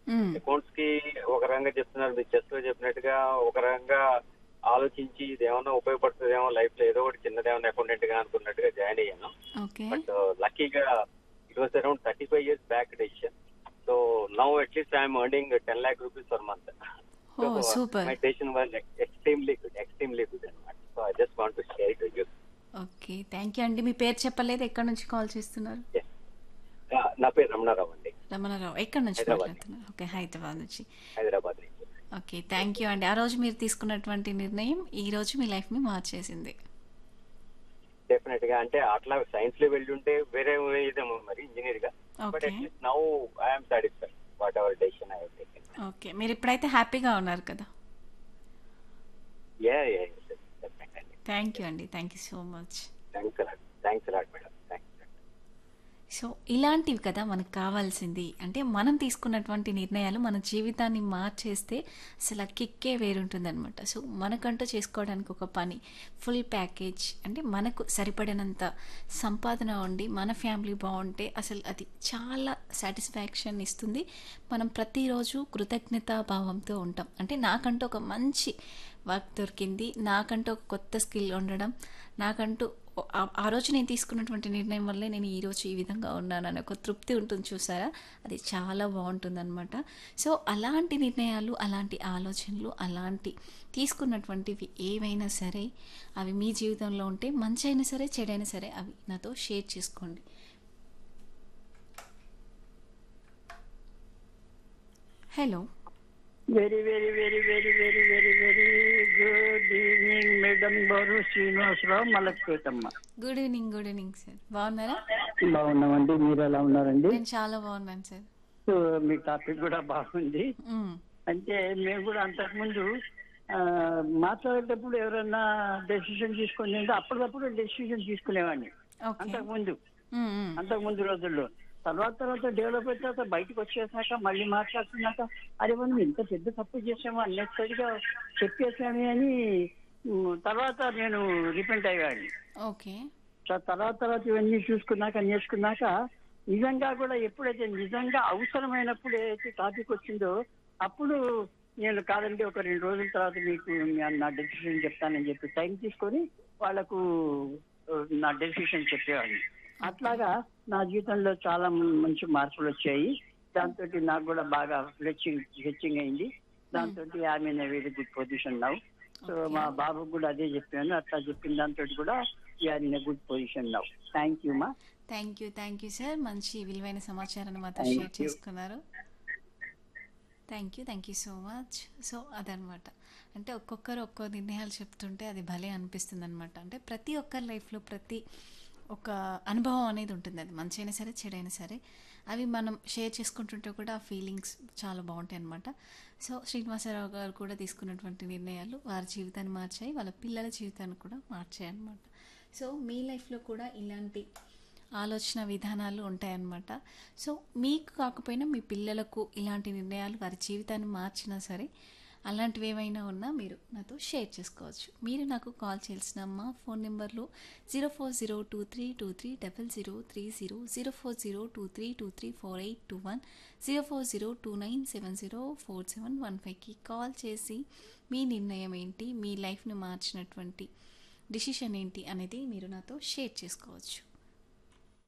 మ్మ్. Accounts కి ఒక రకంగా చెప్తున్నారు మీరు చెస్ లో చెప్పినట్టుగా ఒక రకంగా ఆలోచించి ఇది ఏమన్నా ఉపయోగపడుతుందేమో లైఫ్ లో ఏదో ఒకటి చిన్నదేమన్నా అకౌంటెంట్ గా అనుకున్నట్టుగా జాయిన్ అయ్యాను ఓకే బట్ లక్కీగా it was around thirty five years back decision so now atleast I'm earning ten lakh rupees per month oh super my decision was extremely good extremely good అనమాట so I just want to share to you okay thank you అండి మీ పేరు చెప్పలేదు ఎక్కడి నుంచి call చేస్తున్నారు నా పేరు రమణారావు అండి రమణారావు ఎక్కడి నుంచి హైదరాబాద్. మాట్లాడుతున్నారు ఓకే హైదరాబాద్ నుంచి హైదరాబాద్ నుంచి ఓకే థ్యాంక్ యూ అండి ఆ రోజు మీరు తీసుకున్నటువంటి నిర్ణయం ఈ రోజు మీ లైఫ్ని మార్చేసింది డెఫినెట్ గా అంటే అట్లా సైన్స్ లో వెళ్ళి ఉంటే వేరే ఇదేమో మరి ఇంజనీర్ గా but okay at least now I'm satisfied what ever decision I taken okay మీరు ఇప్పుడైతే హ్యాపీగా ఉన్నారు కదా yeah yeah definitely thank you అండి thank you so much thanks a lot thanks a lot madam thanks so ఇలాంటివి కదా మనకు కావాల్సింది అంటే మనం తీసుకున్నటువంటి నిర్ణయాలు మన జీవితాన్ని మార్చేస్తే అసలు ఆ కిక్కే వేరుంటుందన్నమాట సో మనకంటూ చేసుకోవడానికి ఒక పని ఫుల్ ప్యాకేజ్ అంటే మనకు సరిపడినంత సంపాదన ఉండి మన ఫ్యామిలీ బాగుంటే అసలు అది చాలా సాటిస్ఫాక్షన్ ఇస్తుంది మనం ప్రతిరోజు కృతజ్ఞతా భావంతో ఉంటాం అంటే నాకంటూ ఒక మంచి వర్క్ దొరికింది నాకంటూ ఒక కొత్త స్కిల్ ఉండడం నాకంటూ ఆ- ఆ రోజు నేను తీసుకున్నటువంటి నిర్ణయం వల్లే నేను ఈ రోజు ఈ విధంగా ఉన్నాను అనే ఒక తృప్తి ఉంటుంది చూసారా అది చాలా బాగుంటుందన్నమాట సో అలాంటి నిర్ణయాలు అలాంటి ఆలోచనలు అలాంటి తీసుకున్నటువంటివి ఏవైనా సరే అవి మీ జీవితంలో ఉంటే మంచి అయినా సరే చెడైనా సరే అవి నాతో షేర్ చేసుకోండి hello very very very very very very very good evening madam గారు శ్రీనివాసరావు మలక్పేటమ్మ good evening good evening sir బాగున్నారా బాగున్నామండి మీరు ఎలా ఉన్నారండి నేను చాలా బాగున్నాను సార్ సో మీ టాపిక్ కూడా బాగుంది మ్మ్. అంటే మేము కూడా అంతకుముందు ఆ, మాట్లాడేటప్పుడు ఎవరైనా డెసిషన్ తీసుకుని అప్పటికప్పుడు డెసిషన్ తీసుకునేవాడిని ఓకే అంతకుముందు మ్మ్, మ్మ్. అంతకుముందు రోజుల్లో తర్వాత తర్వాత డెవలప్ అయిన తర్వాత బయటకు వచ్చేసాక మళ్ళీ మాట్లాడుతున్నాక అరే మనం ఇంత పెద్ద తప్పు చేసాము అన్నెసరిగా చెప్పేసామే అని ఉమ్, తర్వాత నేను రిపెంట్ అయ్యాను ఓకే సో తర్వాత తర్వాత ఇవన్నీ చూసుకున్నాక నేర్చుకున్నాక నిజంగా కూడా ఎప్పుడైతే నిజంగా అవసరమైనప్పుడు ఏదైతే టాపిక్ వచ్చిందో అప్పుడు నేను కాదండి ఒక రెండు రోజుల తర్వాత మీకు నా- నా డెసిషన్ చెప్తానని చెప్పి టైం తీసుకొని వాళ్ళకు ఆ, నా డెసిషన్ చెప్పేవాడిని అట్లాగా నా జీవితంలో చాలా మ- మంచి మార్పులు వచ్చాయి దాంతో నాకు కూడా బాగా హెచ్చింగ్ హెచ్చింగ్ అయింది దాంతో ఆమె very good position now so మా బాబుకు కూడా అదే చెప్పాను అట్లా చెప్పిన దాంతో కూడా are in good position now thank you మా thank you thank you sir మంచి విలువైన సమాచారాన్ని మాతో Thank షేర్ you. చేసుకున్నారు thank you thank you so much so అదనమాట అంటే ఒక్కొక్కరు ఒక్కో నిర్ణయాలు చెప్తుంటే అది భలే అనిపిస్తుంది అనమాట అంటే ప్రతి ఒక్కరి లైఫ్లో ప్రతి ఒక అనుభవం అనేది ఉంటుంది అది మంచి అయినా సరే చెడైనా సరే అవి మనం షేర్ చేసుకుంటుంటే కూడా ఆ ఫీలింగ్స్ చాలా బాగుంటాయి అనమాట సో శ్రీనివాసరావు గారు కూడా తీసుకున్నటువంటి నిర్ణయాలు వారి జీవితాన్ని మార్చాయి వాళ్ళ పిల్లల జీవితాన్ని కూడా మార్చాయి అనమాట సో మీ లైఫ్లో కూడా ఇలాంటి ఆలోచన విధానాలు ఉంటాయన్నమాట సో మీకు కాకపోయినా మీ పిల్లలకు ఇలాంటి నిర్ణయాలు వారి జీవితాన్ని మార్చినా సరే అలాంటివి ఏమైనా ఉన్నా మీరు నాతో షేర్ చేసుకోవచ్చు మీరు నాకు కాల్ చేయాల్సిన మా ఫోన్ నెంబర్లు zero four zero two three two three double zero three zero zero four zero two three two three four eight two one zero four zero two nine seven zero four seven one ఫైవ్కి call చేసి మీ నిర్ణయం ఏంటి మీ లైఫ్ని మార్చినటువంటి decision ఏంటి అనేది మీరు నాతో షేర్ చేసుకోవచ్చు